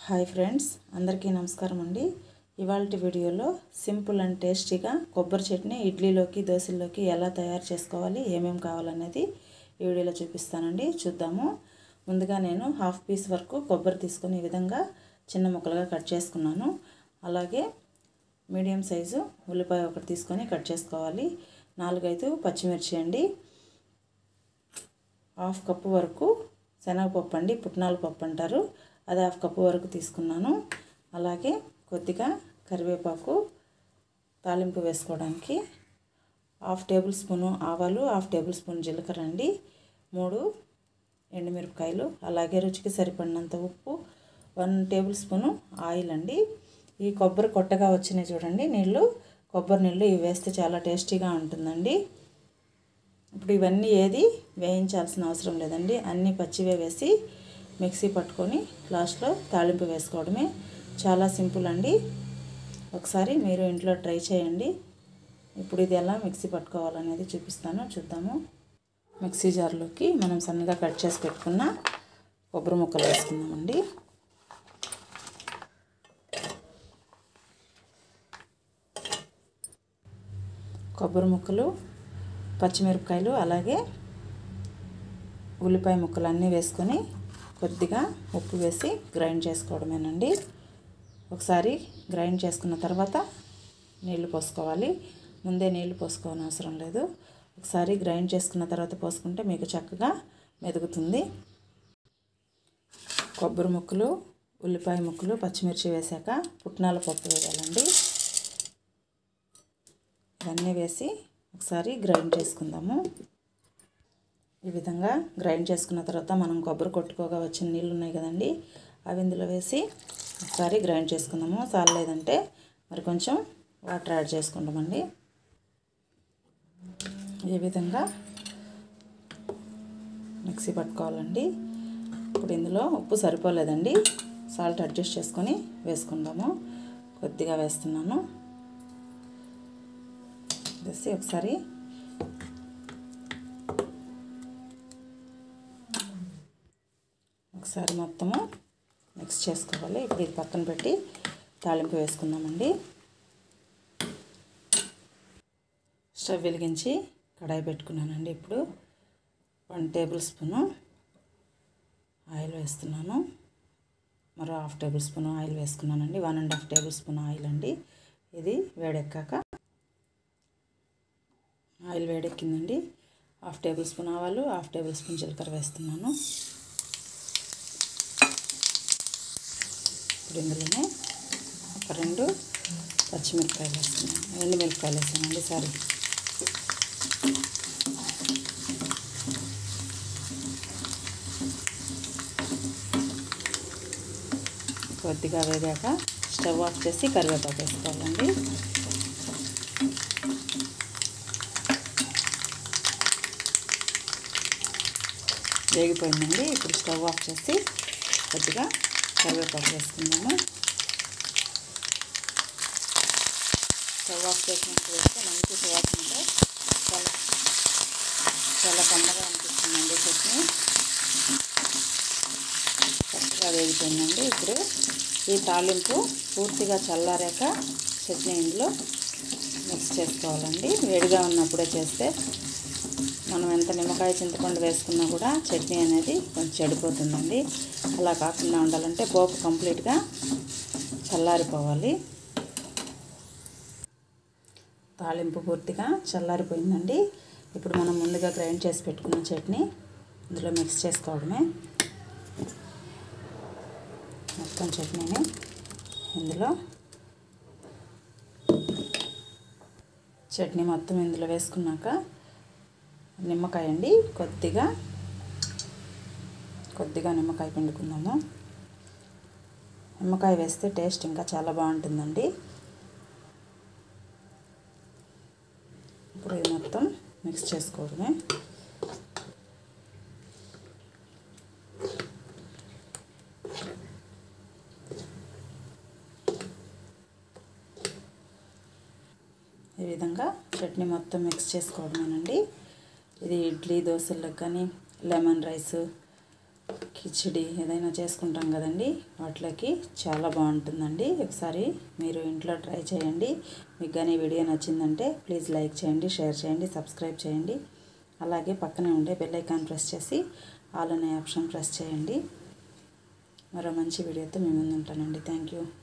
hi friends అందరికీ నమస్కారం అండి ఇవాళ వీడియోలో సింపుల్ అండ్ టేస్టీగా కొబ్బరి చట్నీ ఇడ్లీలోకి దోశల్లోకి ఎలా తయారు చేసుకోవాలి ఏమేమి కావాలనేది ఈ వీడియోలో చూపిస్తానండి చూద్దాము ముందుగా నేను హాఫ్ పీస్ వరకు కొబ్బరి తీసుకొని ఈ విధంగా చిన్న ముక్కలుగా కట్ చేసుకున్నాను అలాగే మీడియం సైజు ఉల్లిపాయ ఒకటి తీసుకొని కట్ చేసుకోవాలి నాలుగైదు పచ్చిమిర్చి అండి హాఫ్ కప్పు వరకు శనగపప్పు అండి పుట్నాల పప్పు అంటారు అది హాఫ్ కప్పు వరకు తీసుకున్నాను అలాగే కొద్దిగా కరివేపాకు తాలింపు వేసుకోవడానికి హాఫ్ టేబుల్ స్పూను ఆవాలు హాఫ్ టేబుల్ స్పూన్ జీలకర్ర అండి మూడు ఎండుమిరపకాయలు అలాగే రుచికి సరిపడినంత ఉప్పు వన్ టేబుల్ స్పూను ఆయిల్ అండి ఈ కొబ్బరి కొట్టగా వచ్చినాయి చూడండి నీళ్ళు కొబ్బరి నీళ్ళు ఇవి వేస్తే చాలా టేస్టీగా ఉంటుందండి ఇప్పుడు ఇవన్నీ ఏది వేయించాల్సిన అవసరం లేదండి అన్నీ పచ్చివే వేసి మిక్సీ పట్టుకొని లాస్ట్లో తాలింపు వేసుకోవడమే చాలా సింపుల్ అండి ఒకసారి మీరు ఇంట్లో ట్రై చేయండి ఇప్పుడు ఇది ఎలా మిక్సీ పట్టుకోవాలనేది చూపిస్తాను చూద్దాము మిక్సీ జార్లోకి మనం సన్నగా కట్ చేసి పెట్టుకున్న కొబ్బరి ముక్కలు వేసుకుందామండి కొబ్బరి ముక్కలు పచ్చిమిరపకాయలు అలాగే ఉల్లిపాయ ముక్కలు అన్నీ వేసుకొని కొద్దిగా ఉప్పు వేసి గ్రైండ్ చేసుకోవడమేనండి ఒకసారి గ్రైండ్ చేసుకున్న తర్వాత నీళ్లు పోసుకోవాలి ముందే నీళ్లు పోసుకోవాలని అవసరం లేదు ఒకసారి గ్రైండ్ చేసుకున్న తర్వాత పోసుకుంటే మీకు చక్కగా మెదుగుతుంది కొబ్బరి ముక్కలు ఉల్లిపాయ ముక్కలు పచ్చిమిర్చి వేసాక పుట్నాల పప్పు వేయాలండి ఇవన్నీ వేసి ఒకసారి గ్రైండ్ చేసుకుందాము ఈ విధంగా గ్రైండ్ చేసుకున్న తర్వాత మనం కొబ్బరి కొట్టుకోగా వచ్చిన నీళ్ళు ఉన్నాయి కదండి అవి ఇందులో వేసి ఒకసారి గ్రైండ్ చేసుకుందాము చాలేదంటే మరి కొంచెం వాటర్ యాడ్ చేసుకుంటామండి ఈ విధంగా మిక్సీ పట్టుకోవాలండి ఇప్పుడు ఇందులో ఉప్పు సరిపోలేదండి సాల్ట్ అడ్జస్ట్ చేసుకొని వేసుకుందాము కొద్దిగా వేస్తున్నాను వేసి ఒకసారి ఒకసారి మొత్తము మిక్స్ చేసుకోవాలి ఇప్పుడు ఇది పక్కన పెట్టి తాలింపు వేసుకుందామండి స్టవ్ వెలిగించి కడాయి పెట్టుకున్నానండి ఇప్పుడు వన్ టేబుల్ స్పూను ఆయిల్ వేస్తున్నాను మరో హాఫ్ టేబుల్ స్పూన్ ఆయిల్ వేసుకున్నానండి one and half table spoon oil అండి ఇది వేడెక్కాక ఆయిల్ వేడెక్కిందండి హాఫ్ టేబుల్ స్పూన్ ఆవాలు హాఫ్ టేబుల్ స్పూన్ జీలకర్ర వేస్తున్నాను ఇప్పుడు ఇందులోనే ఒక రెండు పచ్చిమిరపకాయలు వేస్తున్నాను ఎండు మిరపకాయలు వేసానండి సారీ కొద్దిగా వేగాక స్టవ్ ఆఫ్ చేసి కరివేపాకు వేసుకోవాలండి వేగిపోయిందండి ఇప్పుడు స్టవ్ ఆఫ్ చేసి కొద్దిగా కరివేపాకు వేసుకుందాము స్టవ్ ఆఫ్ చేసినప్పుడు వేస్తే మంచి సువాసనతో చాలా చాలా కమ్మగా అనిపిస్తుందండి చట్నీ చక్కగా వేగిపోయిందండి ఇప్పుడు ఈ తాలింపు పూర్తిగా చల్లారాక చట్నీ ఇందులో మిక్స్ చేసుకోవాలండి వేడిగా ఉన్నప్పుడే చేస్తే మనం ఎంత నిమ్మకాయ చింతపండు వేసుకున్నా కూడా చట్నీ అనేది కొంచెం చెడిపోతుందండి అలా కాకుండా ఉండాలంటే పోపు కంప్లీట్గా చల్లారిపోవాలి తాలింపు పూర్తిగా చల్లారిపోయిందండి ఇప్పుడు మనం ముందుగా గ్రైండ్ చేసి పెట్టుకున్న చట్నీ ఇందులో మిక్స్ చేసుకోవడమే మొత్తం చట్నీని ఇందులో చట్నీ మొత్తం ఇందులో వేసుకున్నాక నిమ్మకాయ అండి కొద్దిగా కొద్దిగా నిమ్మకాయ పిండుకుందాము నిమ్మకాయ వేస్తే టేస్ట్ ఇంకా చాలా బాగుంటుందండి ఇప్పుడు ఇది మొత్తం మిక్స్ చేసుకోవడమే ఈ విధంగా చట్నీ మొత్తం మిక్స్ చేసుకోవడమేనండి ఇది ఇడ్లీ దోశలకు కానీ లెమన్ రైస్ కిచిడి ఏదైనా చేసుకుంటాం కదండి వాటిలోకి చాలా బాగుంటుందండి ఒకసారి మీరు ఇంట్లో ట్రై చేయండి మీకు కానీ వీడియో నచ్చిందంటే ప్లీజ్ లైక్ చేయండి షేర్ చేయండి సబ్స్క్రైబ్ చేయండి అలాగే పక్కనే ఉండే బెల్ ఐకాన్ ప్రెస్ చేసి ఆల్ అనే ఆప్షన్ ప్రెస్ చేయండి మరో మంచి వీడియోతో మీ ముందు ఉంటానండి థ్యాంక్ యూ